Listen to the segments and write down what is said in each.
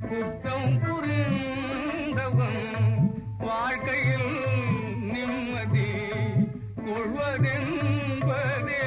குற்றம் புரிந்தவன் வாழ்க்கையில் நிம்மதி கொள்வதென்பதே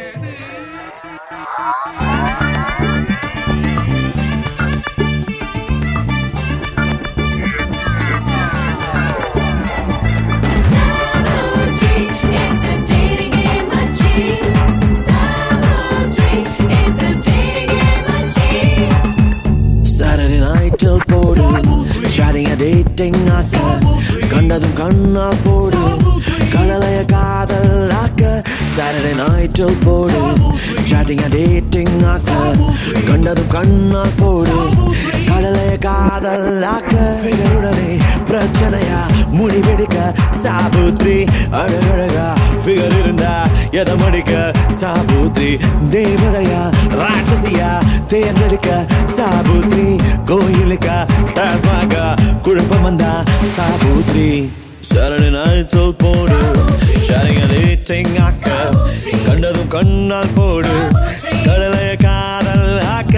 Savory is a dating game machine. Savory is a dating game machine. Saturday night till போடு ஷேரிங் டேட்டிங் ஆசை கண்டதும் கண்ணா போடு கடலைய காதல் ஆக்க Saturday night till போடு ஷேரிங் டேட்டிங் ஆசை கண்டதும் கண்ணா போடு கடலைய காதல் ஆக்க ஃபிகருடனே பிரச்சனையா முடிவெடுக்க சாபுத்ரி அழகழகா ஃபிகர் இருந்தா எதை மடிக்க சாபுத்ரி தேவதையா ராட்சசியா தேர்ந்தெடுக்க சாபுத்ரி கோயிலுக்கா டாஸ்மாக குழப்பம் வந்தா சாபுத்ரி சரண நாய்ச்சல் போடு சரிங்க டேட்டிங் ஆக்க கண்டதும் கண்ணால் போடு கடலைய காதல் ஆக்க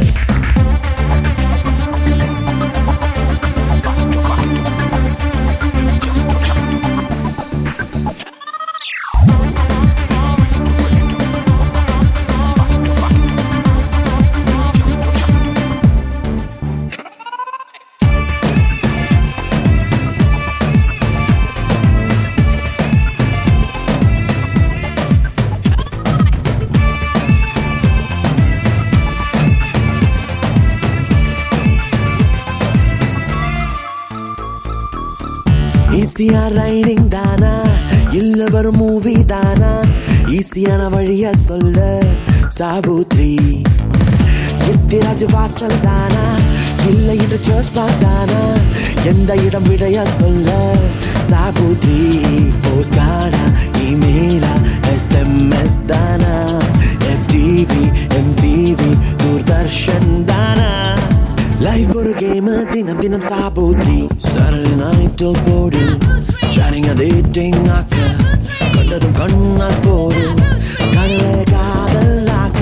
ஈஸியா ரைடிங் தானா இல்ல வரும் மூவி தானா ஈஸியான வழிய சொல்ல சாபுத்ரி எத்திராஜ் வாசல் தானா இல்ல இந்த சர்ச் தானா எந்த இடம் விடைய சொல்ல சாபுத்ரி போஸ்டானா இமெயிலா எஸ்எம்எஸ் தானா எஃப்டிவி எம்டிவி தூர்தர்ஷன் தானா லைஃப் ஒரு கேம் தினம் தினம் சாபூத்ரி சாட்டர்டே நைட்டில் போடு ஷேரிங் டேட்டிங் ஆக்க கண்டதும் கண்ணால் போடு கடலை காதல் ஆக்க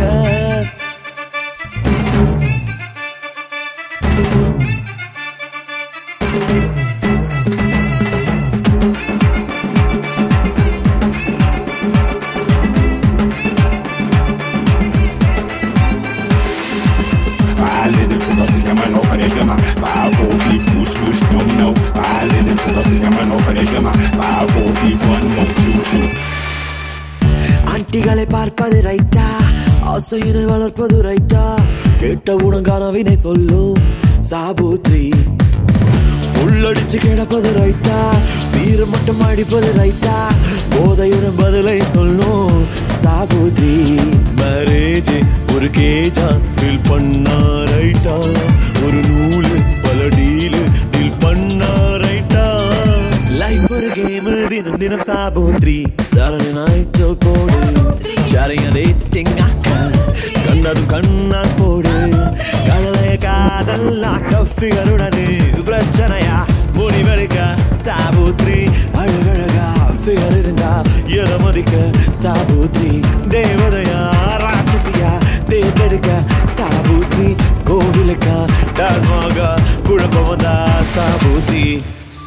Violin till I see man open it gama Five four beef push push no no Violin till I see man open it gama Five four beef one no two two ஆண்டிகளை பார்ப்பது ரைட்டா ஆசையினை வளர்ப்பது ரைட்டா கேட்டவுடன் கனவினை சொல்லும் சாபூத்ரி புல்லடிச்சு கிடப்பது ரைட்டா பீர் மட்டும் அடிப்பது ரைட்டா போதையுடன் பதிலை சொல்லும் சாபூத்ரி மேரேஜ் ஒரு கேஜா ஃபீல் பண்ணா ரைட்டா ஒரு நூலு பல டீலு டீல் பண்ணா ரைட்டா லைஃப் ஒரு கேம் தினம் தினம் சாபோத்ரி சாட்டர்டே நைட்டில் போடு ஷேரிங் டேட்டிங் ஆக்க கண்ணதும் கண்ணால் போடு கடலைய காதல் ஆக்க ஃபிகருடனே பிரச்சனையா முடிவெடுக்க சாபூத்ரி அழகழகா ஃபிகர் இருந்தா எதை மதிக்க சாபூத்ரி தேவதையா ராட்சசியா தேர்ந்தெடுக்க சாபூத்ரி கோவிலுக்கா டாஸ்மாக குழப்பம் வந்தா சாபூத்ரி